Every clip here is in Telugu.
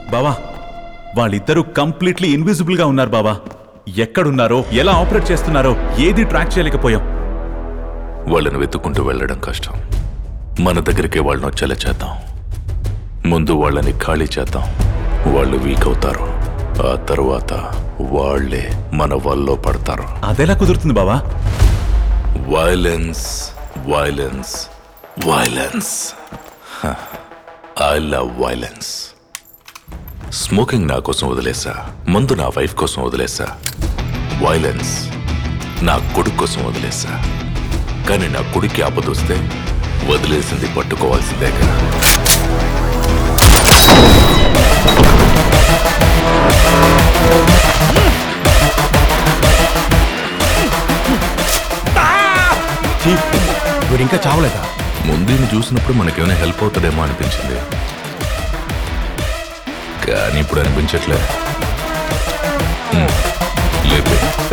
బావా వాళ్ళిద్దరూ కంప్లీట్లీ ఇన్విజిబుల్ గా ఉన్నారు బావా ఎక్కడున్నారో ఎలా ఆపరేట్ చేస్తున్నారో ఏది ట్రాక్ చేయలేకపోయాం వాళ్ళని వెతుక్కుంటూ వెళ్ళడం కష్టం మన దగ్గరికి వాళ్ళని వచ్చేలా చేద్దాం ముందు వాళ్ళని ఖాళీ చేద్దాం వాళ్ళు వీక్ అవుతారు ఆ తర్వాత వాళ్ళే మన వల్లో పడతారు అదెలా కుదురుతుంది బావా violence violence violence I love violence smoking నా కోసం వదిలేసా ముందు నా వైఫ్ కోసం వదిలేసా వైలెన్స్ నా కొడుకు కోసం వదిలేసా కానీ నా కొడుక్కి ఆపదొస్తే వదిలేసింది పట్టుకోవాల్సిందేగా వీడు ఇంకా చావలేదా ముందుని చూసినప్పుడు మనకేమైనా హెల్ప్ అవుతుందేమో అనిపించింది కానీ ఇప్పుడు అనిపించట్లే హ్మ్. లేపే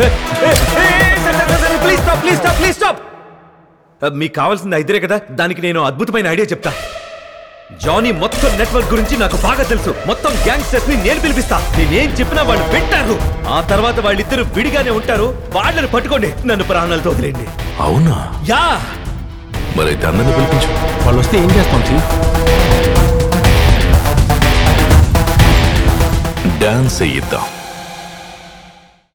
please stop please stop please stop మీకు కావాల్సింది ఇద్దరే కదా దానికి నేను అద్భుతమైన ఐడియా చెప్తా జానీ మొత్తం నెట్వర్క్ గురించి నాకు బాగా తెలుసు మొత్తం గ్యాంగ్స్టర్స్ ని నేను పిలిపిస్తా నేనేం చెప్పినా వాళ్ళు వింటారు ఆ తర్వాత వాళ్ళిద్దరు విడిగానే ఉంటారు వాళ్ళని పట్టుకోండి నన్ను ప్రాణాలతో వదిలేండి అవునా యా మరైతే అందరిని పిలిపించు వాళ్ళు వస్తే ఏం చేస్తాం చీఫ్ డాన్స్ అయ్యిద్దాం